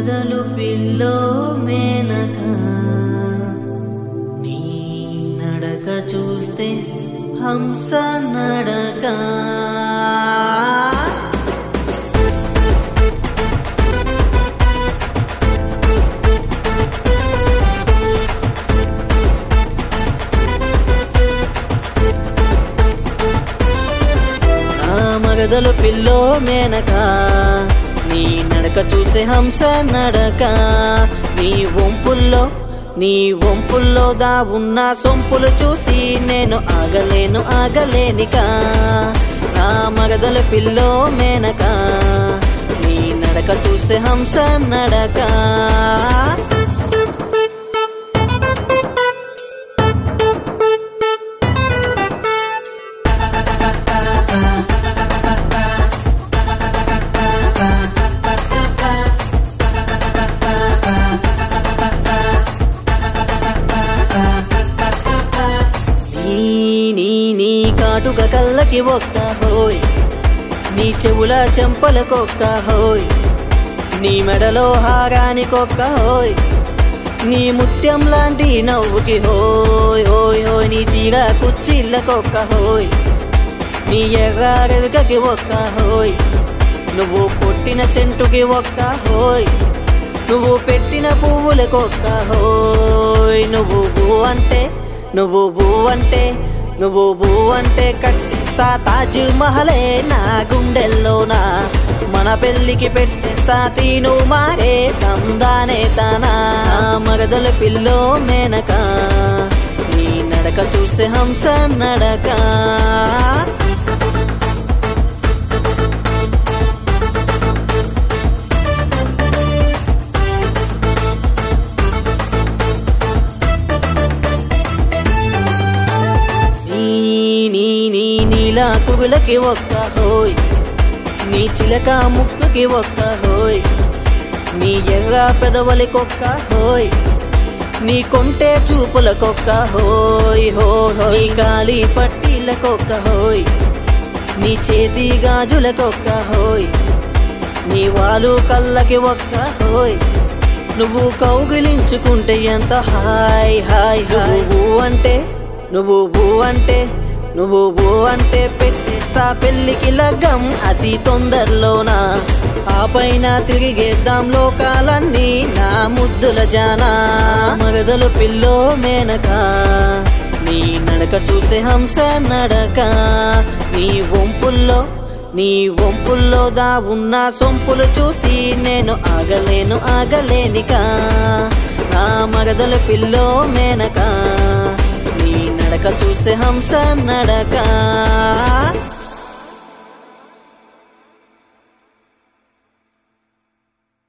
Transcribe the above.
మగదలు pillow Menaka నీ నడక చూస్తే హంస నడక ఆ మగదలు పిల్లో మేనక నీ నడక చూస్తే హంస నడక నీ వంపుల్లో నీ వంపుల్లో దా ఉన్న సొంపులు చూసి నేను ఆగలేను ఆగలేనిక ఆ మగదలు పిల్లో మేనక నీ నడక చూస్తే హంస నడక నీ నీ నీ కాటుక కళ్ళకి ఒక్క హోయ్ నీ చెవుల చెంపలకొక్క హోయ్ నీ మెడలో హారానికొక్క హోయ్ నీ ముత్యం లాంటి నవ్వుకి హోయ్ హోయ్ హోయ్ నీ చీర కుచ్చిళ్ళకొక్క హోయ్ నీ ఎర్రవికకి ఒక్క హోయ్ నువ్వు కొట్టిన సెంటుకి ఒక్క హోయ్ నువ్వు పెట్టిన పువ్వులకొక్క హోయ్ నువ్వు బూ అంటే నువ్వు బూ అంటే నువ్వు బూ అంటే కట్టిస్తా తాజ్ మహలే నా గుండెల్లోనా మన పెళ్ళికి పెట్టిస్తా తీను మారే తందానే తానా మగదల పిల్లో మేనక నీ నడక చూస్తే హంస నడక నీ నీ నీ నీలా కుగులకి ఒక్క హోయ్ నీ చిలక ముక్కుకి ఒక్క హోయ్ నీ ఎర్ర పెదవులకొక్క హోయ్ నీ కొంటే చూపులకొక్క హోయ్ హో హోయ్ గాలి పట్టీలకొక్క హోయ్ నీ చేతి గాజులకొక్క హోయ్ నీ వాలు కళ్ళకి ఒక్క హోయ్ నువ్వు కౌగిలించుకుంటే ఎంత హాయ్ హాయ్ హాయ్ నువ్వు అంటే నువ్వు బూ అంటే నువ్వు బూ అంటే పెట్టేస్తా పెళ్ళికి లగ్గం అతి తొందరలోనా ఆ పైన తిరిగేద్దాం లోకాలన్నీ నా ముద్దుల జానా మగదలు పిల్లో మేనక నీ నడక చూస్తే హంస నడక నీ వంపుల్లో నీ వంపుల్లో దా ఉన్న సొంపులు చూసి నేను ఆగలేను ఆగలేనిక నా మగదల పిల్లో మేనక నీ నడక చూస్తే హంస నడక